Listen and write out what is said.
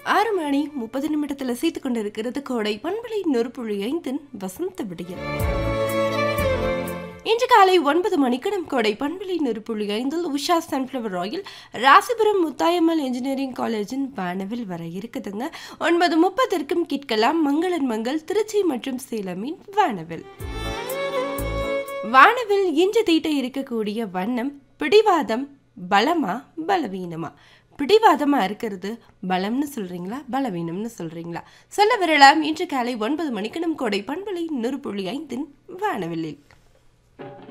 ஆறு மணி முப்பது நிமிடத்தில் சீத்து கொண்டிருக்கிறது கோடை பண்பலை நொறுப்புழி ஐந்தின் வசந்த விடியல் இன்று காலை ஒன்பது மணிக்கு நம் கோடை பண்பலை நெருப்புள்ளி ஐந்தில் Usha sunflower oil Rasipuram Muthayammal engineering காலேஜின் வானவில் வர இருக்குதுங்க ஒன்பது முப்பதற்கும் கேட்கலாம் மங்களன் மங்கள் திருச்சி மற்றும் சேலமின் வானவில் வானவில் இன்று தீட்ட இருக்கக்கூடிய வண்ணம் பிடிவாதம் பலமா பலவீனமா பிடிவாதமா இருக்கிறது பலம்னு சொல்றீங்களா பலவீனம்னு சொல்றீங்களா சொல்ல வரலாம் இன்று காலை ஒன்பது மணிக்கு நம் கோடை பண்பலை நூறு புள்ளி ஐந்தின் வானவில்லில்